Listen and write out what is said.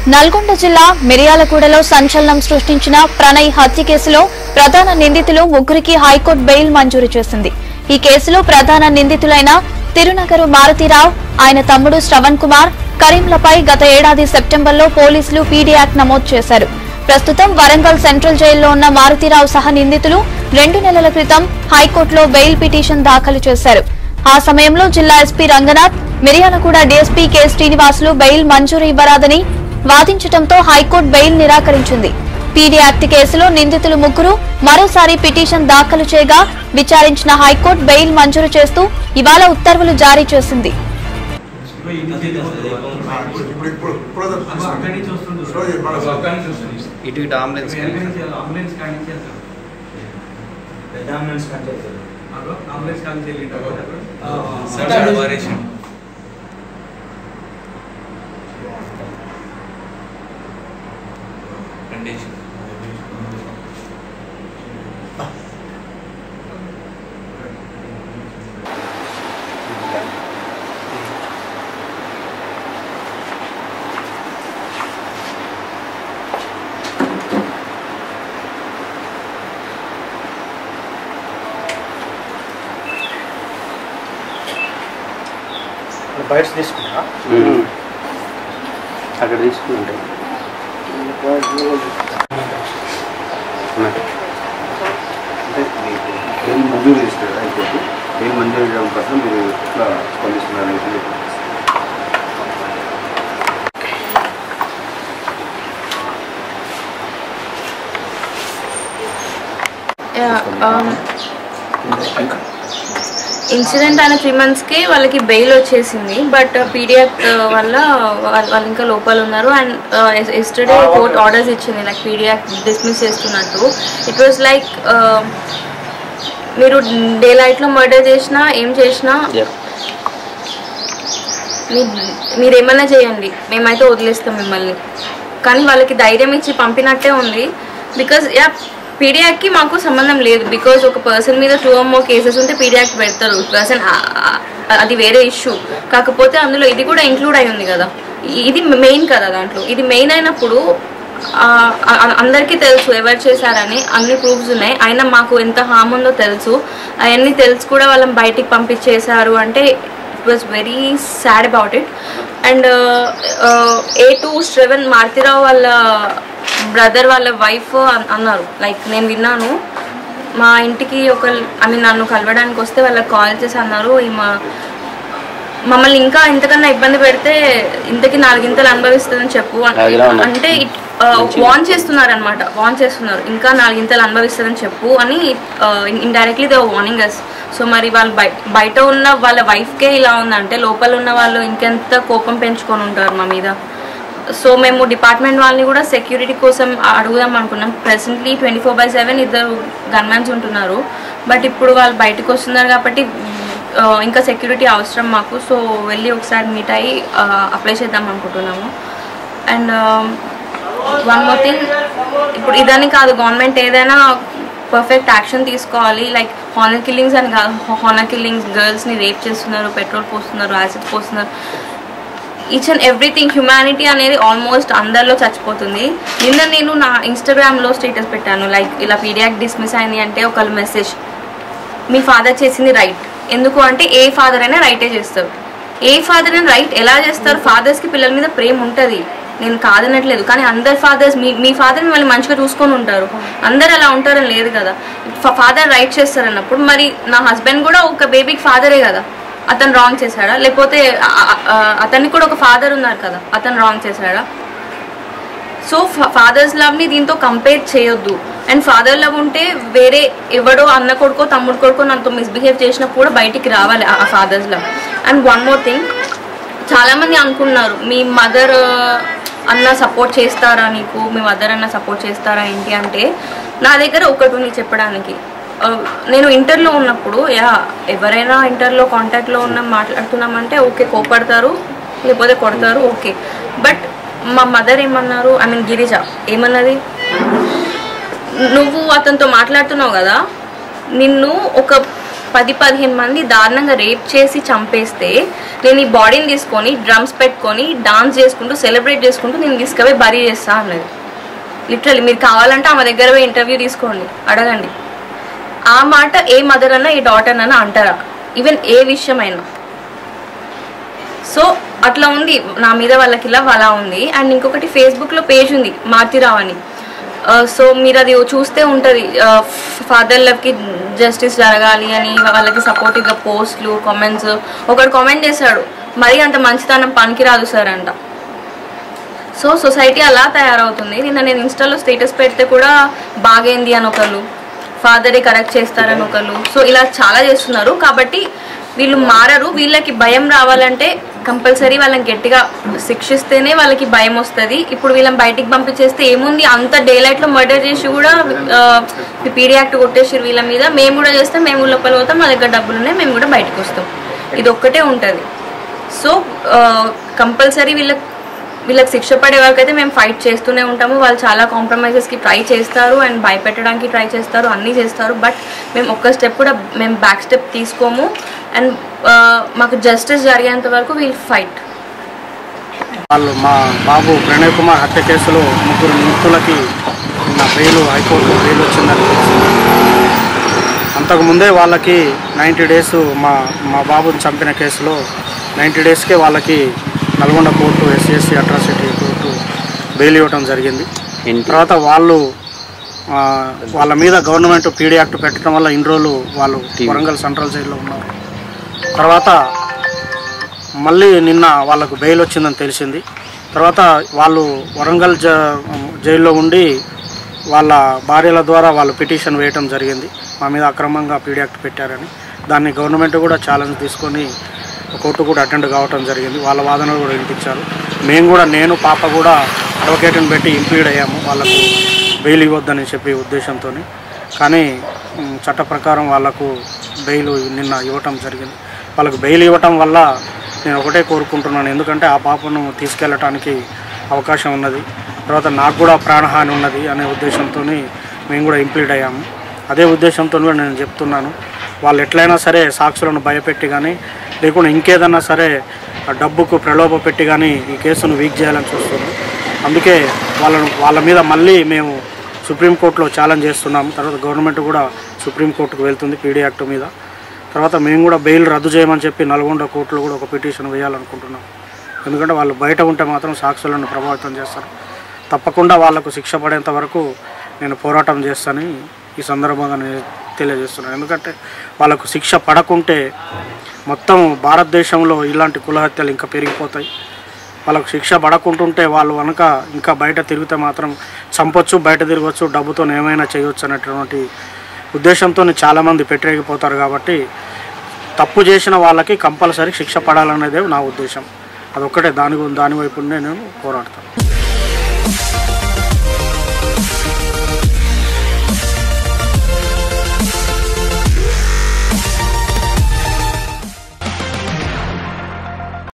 నల్గొండ జిల్లా మిర్యాలగూడలో సంచలనం సృష్టించిన ప్రణయ్ హత్య కేసులో ప్రధాన నిందితులు ముగ్గురికి హైకోర్టు బెయిల్ మంజూరు చేసింది ఈ కేసులో ప్రధాన నిందితులైన తిరునగరు మారుతీరావు ఆయన తమ్ముడు శ్రవణ్ కుమార్ కరీంలపై గత ఏడాది సెప్టెంబర్లో పోలీసులు పీడీ యాక్ట్ నమోదు చేశారు ప్రస్తుతం వరంగల్ సెంట్రల్ జైల్లో ఉన్న మారుతీరావు సహా నిందితులు రెండు నెలల క్రితం హైకోర్టులో బెయిల్ పిటిషన్ దాఖలు చేశారు ఆ సమయంలో జిల్లా SP Ranganath Miryalaguda DSP K Srinivasulu bail మంజూరు ఇవ్వరాదని వాదించడంతో హైకోర్టు బెయిల్ నిరాకరించింది పీడీ యాక్ట్ కేసులో నిందితులు ముగ్గురు మరోసారి పిటిషన్ దాఖలు చేయగా విచారించిన హైకోర్టు బెయిల్ మంజూరు చేస్తూ ఇవాళ ఉత్తర్వులు జారీ చేసింది ఇప్పుడు ఇప్పుడు ఇప్పుడు అక్కడి నుంచి వస్తుంది స్లో చేయి, బాగా స్లో. అక్కడి నుంచి వస్తుంది ఇటు ఇటు అంబులెన్స్ వెనక నుంచి వెళ్ళాలి. అంబులెన్స్ కాడి నుంచి వెళ్తారు పెద్ద అంబులెన్స్ కంటే ఎక్కువ. అగో అంబులెన్స్ కాడి నుంచి వెళ్ళి సార్ సార్ వారేషన్ కండిషన్ బయట తీసుకున్నా అక్కడ తీసుకుంటే అంటే మీకు ఏం మంజూరు చేస్తారు అయిపోతే ఏం మంజూరు చేయడం కోసం మీరు ఎట్లా స్పందిస్తున్నారు అనేది చెప్పండి. ఇన్సిడెంట్ అయిన త్రీ మంత్స్కి వాళ్ళకి బెయిల్ వచ్చేసింది బట్ పీడియాక్ వల్ల వాళ్ళ- వాళ్ళు ఇంకా లోపల ఉన్నారు అండ్ ఎస్టర్డే కోర్ట్ ఆర్డర్స్ ఇచ్చింది లైక్ పీడియాక్ డిస్మిస్ చేస్తున్నట్టు ఇట్ వాజ్ లైక్ మీరు డే లైట్లో మర్డర్ చేసినా ఏం చేసినా మీ- మీరేమన్నా చేయండి మేమైతే వదిలేస్తాం మిమ్మల్ని కానీ వాళ్ళకి ధైర్యం ఇచ్చి పంపినట్టే ఉంది బికాజ్ యా పీడియాక్కి మాకు సంబంధం లేదు బికాజ్ ఒక పర్సన్ మీద టూ మో కేసెస్ ఉంటే పీడియాక్ పెడతారు పర్సన్ అది వేరే ఇష్యూ కాకపోతే అందులో ఇది కూడా ఇంక్లూడ్ అయి ఉంది కదా ఇ- ఇది మెయిన్ కదా దాంట్లో ఇది మెయిన్ అయినప్పుడు ఆ, ఆ- అందరికీ తెలుసు ఎవరు చేశారని అన్ని ప్రూఫ్స్ ఉన్నాయి అయినా మాకు ఎంత హామ్ ఉందో తెలుసు అవన్నీ తెలుసు కూడా వాళ్ళని బయటికి పంపించేశారు అంటే it was very sad about it and A two Shravan Maruthi Rao వాళ్ళ బ్రదర్ వాళ్ళ వైఫ్ అన్నారు లైక్ నేను విన్నాను మా ఇంటికి ఒక ఐ మీన్ నన్ను కలవడానికి వస్తే వాళ్ళకి కాల్ చేసి అన్నారు ఈమె మమ్మల్ని ఇంకా ఇంతకన్నా ఇబ్బంది పెడితే ఇంతకి నాలుగింతలు అనుభవిస్తుందని చెప్పు అన్- Background. అంటే వాన్ చేస్తున్నారు అనమాట వాన్ చేస్తున్నారు ఇంకా నాలుగింతలు అనుభవిస్తుందని చెప్పు అని indirectly they warning us so మరి వాళ్ళు బయ బయట ఉన్న వాళ్ళ వైఫ్కే ఇలా ఉందంటే లోపల ఉన్న వాళ్ళు ఇంకెంత కోపం పెంచుకొని ఉంటారు మా మీద సో మేము డిపార్ట్మెంట్ వాళ్ళని కూడా సెక్యూరిటీ కోసం అడుగుదాం అనుకున్నాం presently twenty four by seven ఇద్దరు గన్మెన్స్ ఉంటున్నారు బట్ ఇప్పుడు వాళ్ళు బయటకు వస్తున్నారు కాబట్టి ఆ, ఇంకా సెక్యూరిటీ అవసరం మాకు సో వెళ్ళి ఒకసారి మీట్ అయ్యి అప్లై చేద్దాం అనుకుంటున్నాము అండ్ వన్ మోర్ థింగ్ ఇప్పుడు ఇదని కాదు గవర్నమెంట్ ఏదైనా పర్ఫెక్ట్ యాక్షన్ తీసుకోవాలి లైక్ హానర్ కిల్లింగ్స్ అని కాదు హానర్ కిల్లింగ్స్ గర్ల్స్ని రేప్ చేస్తున్నారు పెట్రోల్ పోస్తున్నారు యాసిడ్ పోస్తున్నారు ఈచ్ అండ్ ఎవ్రీథింగ్ హ్యుమానిటీ అనేది ఆల్మోస్ట్ అందరిలో చచ్చిపోతుంది నిన్న నేను నా ఇన్స్టాగ్రామ్లో స్టేటస్ పెట్టాను లైక్ ఇలా పీడియాక్ డిస్మిస్ అయింది అంటే ఒక మెసేజ్ మీ ఫాదర్ చేసింది రైట్ ఎందుకు అంటే ఏ ఫాదర్ అయినా రైటే చేస్తారు ఏ ఫాదర్ అయినా రైట్ ఎలా చేస్తారు ఫాదర్స్కి పిల్లల మీద ప్రేమ ఉంటుంది నేను కాదనట్లేదు కానీ అందరు ఫాదర్స్ మీ మీ ఫాదర్ మిమ్మల్ని మంచిగా చూసుకొని ఉంటారు అందరు అలా ఉంటారని లేదు కదా ఫాదర్ రైట్ చేస్తారు అన్నప్పుడు మరి నా హస్బెండ్ కూడా ఒక బేబీకి ఫాదరే కదా అతను రాంగ్ చేశాడా లేకపోతే ఆ- ఆ- అతనికి కూడా ఒక ఫాదర్ ఉన్నారు కదా అతను రాంగ్ చేశాడా సో ఫాదర్స్ లవ్ని దీంతో కంపేర్ చేయొద్దు అండ్ ఫాదర్ లవ్ ఉంటే వేరే ఎవడో అన్న కొడుకో తమ్ముడు కొడుకో నాతో మిస్బిహేవ్ చేసినప్పుడు కూడా బయటికి రావాలి ఆ father's love and one more thing చాలామంది అనుకున్నారు మీ మదర్ అన్న సపోర్ట్ చేస్తారా నీకు మీ మదర్ అన్న సపోర్ట్ చేస్తారా ఏంటి అంటే నా దగ్గర ఒకటి ఉంది చెప్పడానికి ఆ, నేను ఇంటర్లో ఉన్నప్పుడు యా ఎవరైనా ఇంటర్లో కాంటాక్ట్లో ఉన్న మాట్లాడుతున్నామంటే ఓకే కోపడతారు లేకపోతే కొడతారు ఓకే బట్ మా మదర్ ఏమన్నారు ఐ మీన్ గిరిజ ఏమన్నది నువ్వు అతనితో మాట్లాడుతున్నావు కదా నిన్ను ఒక పది పదిహేను మంది దారుణంగా రేప్ చేసి చంపేస్తే నేను ఈ బాడీని తీసుకొని డ్రమ్స్ పెట్టుకొని డాన్స్ చేసుకుంటూ సెలబ్రేట్ చేసుకుంటూ నేను తీసుకుపోయి బరీ చేస్తా అన్నది లిటరల్లీ మీరు కావాలంటే ఆమె దగ్గర పోయి ఇంటర్వ్యూ తీసుకోండి అడగండి ఆ మాట ఏ మదర్ అన్నా ఏ డాటర్ అన్నా అంటారా ఈవెన్ ఏ విషయమైనా సో అట్లా ఉంది నా మీద వాళ్ళకి ఇలా అలా ఉంది అండ్ ఇంకొకటి ఫేస్బుక్లో పేజ్ ఉంది మారుతిరావు అని సో మీరు అది చూస్తే ఉంటుంది ఫాదర్లకి జస్టిస్ జరగాలి అని వాళ్ళకి సపోర్టివ్గా పోస్ట్లు కామెంట్స్ ఒకడు కామెంట్ చేశాడు మరీ అంత మంచితనం పనికిరాదు సార్ అంట సో సొసైటీ అలా తయారవుతుంది నిన్న నేను ఇన్స్టాలో స్టేటస్ పెడితే కూడా బాగైంది అని ఒకళ్ళు ఫాదరే కరెక్ట్ చేస్తారని ఒకళ్ళు సో ఇలా చాలా చేస్తున్నారు కాబట్టి వీళ్ళు మారరు వీళ్ళకి భయం రావాలంటే కంపల్సరీ వాళ్ళని గట్టిగా శిక్షిస్తేనే వాళ్ళకి భయం వస్తుంది ఇప్పుడు వీళ్ళని బయటికి పంపించేస్తే ఏముంది అంత డే లైట్లో మర్డర్ చేసి కూడా పీడీ యాక్ట్ కొట్టేసి వీళ్ళ మీద మేము కూడా చేస్తాం మేము లోపల పోతాం మా దగ్గర డబ్బులు ఉన్నాయి మేము కూడా బయటకు వస్తాం ఇది ఒక్కటే ఉంటుంది సో కంపల్సరీ వీళ్ళకి వీళ్ళకి శిక్ష పడే వరకు అయితే మేము ఫైట్ చేస్తూనే ఉంటాము వాళ్ళు చాలా కాంప్రమైజెస్కి ట్రై చేస్తారు అండ్ భయపెట్టడానికి ట్రై చేస్తారు అన్నీ చేస్తారు బట్ మేము ఒక్క స్టెప్ కూడా మేము బ్యాక్ స్టెప్ తీసుకోము అండ్ మాకు జస్టిస్ జరిగేంత వరకు వీల్ ఫైట్ వాళ్ళు మా బాబు ప్రణయ్ కుమార్ హత్య కేసులో ముగ్గురు నిందితులకి నా బెయిల్ హైకోర్టులో బెయిల్ వచ్చిందని తెలిసింది అంతకుముందే వాళ్ళకి నైంటీ డేస్ మా మా బాబుని చంపిన కేసులో నైంటీ డేస్కే వాళ్ళకి Nalgonda court SC ST atrocity court bail ఇవ్వడం జరిగింది తర్వాత వాళ్ళు ఆ, వాళ్ళ మీద గవర్నమెంట్ పీడీ యాక్ట్ పెట్టడం వల్ల ఇన్ని రోజులు వాళ్ళు వరంగల్ సెంట్రల్ జైల్లో ఉన్నారు తర్వాత మళ్ళీ నిన్న వాళ్ళకు బెయిల్ వచ్చిందని తెలిసింది తర్వాత వాళ్ళు వరంగల్ జ జైల్లో ఉండి వాళ్ళ భార్యల ద్వారా వాళ్ళు పిటిషన్ వేయటం జరిగింది మా మీద అక్రమంగా పీడీ యాక్ట్ పెట్టారని దాన్ని గవర్నమెంట్ కూడా ఛాలెంజ్ తీసుకొని కోర్టు కూడా అటెండ్ కావటం జరిగింది వాళ్ళ వాదనలు కూడా వినిపించారు మేము కూడా నేను పాప కూడా అడ్వకేట్ని పెట్టి ఇంపీడ్ అయ్యాము వాళ్ళకు బెయిల్ ఇవ్వద్దని చెప్పి ఉద్దేశంతో కానీ మ్, చట్ట ప్రకారం వాళ్ళకు బెయిల్ నిన్న ఇవ్వటం జరిగింది వాళ్ళకు బెయిల్ ఇవ్వటం వల్ల నేను ఒకటే కోరుకుంటున్నాను ఎందుకంటే ఆ పాపను తీసుకెళ్ళటానికి అవకాశం ఉన్నది తర్వాత నాకు కూడా ప్రాణహాని ఉన్నది అనే ఉద్దేశంతో మేము కూడా ఇంప్లీడ్ అయ్యాము అదే ఉద్దేశంతో కూడా నేను చెప్తున్నాను వాళ్ళు ఎట్లయినా సరే సాక్షులను భయపెట్టి కానీ లేకుండా ఇంకేదన్నా సరే ఆ డబ్బుకు ప్రలోభ పెట్టి కానీ ఈ కేసును వీక్ చేయాలని చూస్తుంది అందుకే వాళ్ళను వాళ్ళ మీద మళ్ళీ మేము సుప్రీంకోర్టులో ఛాలెంజ్ చేస్తున్నాము తర్వాత గవర్నమెంట్ కూడా సుప్రీంకోర్టుకు వెళ్తుంది పీడీ యాక్ట్ మీద తర్వాత మేము కూడా బెయిల్ రద్దు చేయమని చెప్పి నల్గొండ కోర్టులో కూడా ఒక పిటిషన్ వేయాలనుకుంటున్నాం ఎందుకంటే వాళ్ళు బయట ఉంటే మాత్రం సాక్షులను ప్రభావితం చేస్తారు తప్పకుండా వాళ్లకు శిక్ష పడేంత వరకు నేను పోరాటం చేస్తానని ఈ సందర్భంగా నేను తెలియజేస్తున్నాను ఎందుకంటే వాళ్ళకు శిక్ష పడకుంటే మొత్తం భారతదేశంలో ఇలాంటి కులహత్యలు ఇంకా పెరిగిపోతాయి వాళ్ళకు శిక్ష పడకుంటుంటే వాళ్ళు కనుక ఇంకా బయట తిరిగితే మాత్రం చంపొచ్చు బయట తిరగచ్చు డబ్బుతో ఏమైనా చేయొచ్చు అనేటువంటి ఉద్దేశంతో చాలామంది పెట్టరేగిపోతారు కాబట్టి తప్పు చేసిన వాళ్ళకి కంపల్సరీ శిక్ష పడాలనేదే నా ఉద్దేశం అదొక్కటే దాని గు- దాని వైపు నేను పోరాడతాను